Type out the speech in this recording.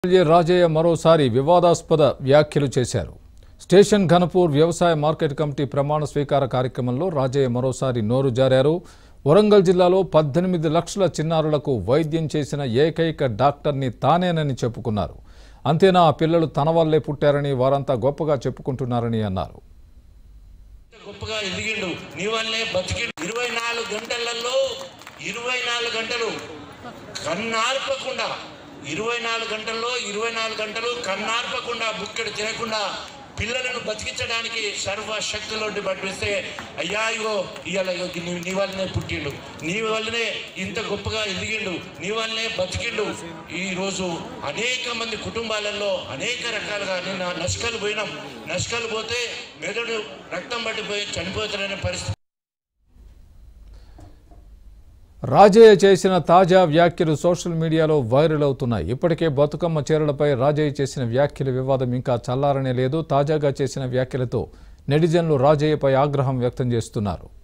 MLA Rajaiah మరోసారి వివాదాస్పద వ్యాఖ్యలు చేశారు స్టేషన్ ఘనపూర్ వ్యవసాయ మార్కెట్ కమిటీ ప్రమాణ స్వీకార కార్యక్రమంలో రాజయ్య మరోసారి నోరు జారారు వరంగల్ జిల్లాలో పద్దెనిమిది లక్షల చిన్నారులకు వైద్యం చేసిన ఏకైక డాక్టర్ని తానేనని చెప్పుకున్నారు అంతేనా ఆ పిల్లలు తన వల్లే పుట్టారని వారంతా గొప్పగా చెప్పుకుంటున్నారని అన్నారు గొప్పగా ఎదిగిండు నీ వల్లే బతికిండు ఇరవై నాలుగు గంటలలో ఇరవై నాలుగు గంటలు కన్నార్పకుండా ఇరవై నాలుగు గంటల్లో ఇరవై నాలుగు గంటలు కన్నార్పకుండా బుక్కెడు తినకుండా పిల్లలను బతికించడానికి సర్వశక్తులోటి పట్టిస్తే అయ్యా ఇగో ఇవాళ ఇగో నీ నీ వల్లనే పుట్టిండు నీ వల్లనే ఇంత గొప్పగా ఎదిగిండు నీ వల్లనే బతికిండు ఈరోజు అనేక మంది కుటుంబాలలో అనేక రకాలుగా నిన్న నష్కలు పోయినాం నష్కలు పోతే మెదడు రక్తం పట్టిపోయి చనిపోతారనే పరిస్థితి రాజయ్య చేసిన తాజా వ్యాఖ్యలు సోషల్ మీడియాలో వైరల్ అవుతున్నాయి ఇప్పటికే బతుకమ్మ చీరలపై రాజయ్య చేసిన వ్యాఖ్యల వివాదం ఇంకా చల్లారనే లేదు తాజాగా చేసిన వ్యాఖ్యలతో నెటిజన్లు రాజయ్యపై ఆగ్రహం వ్యక్తం చేస్తున్నారు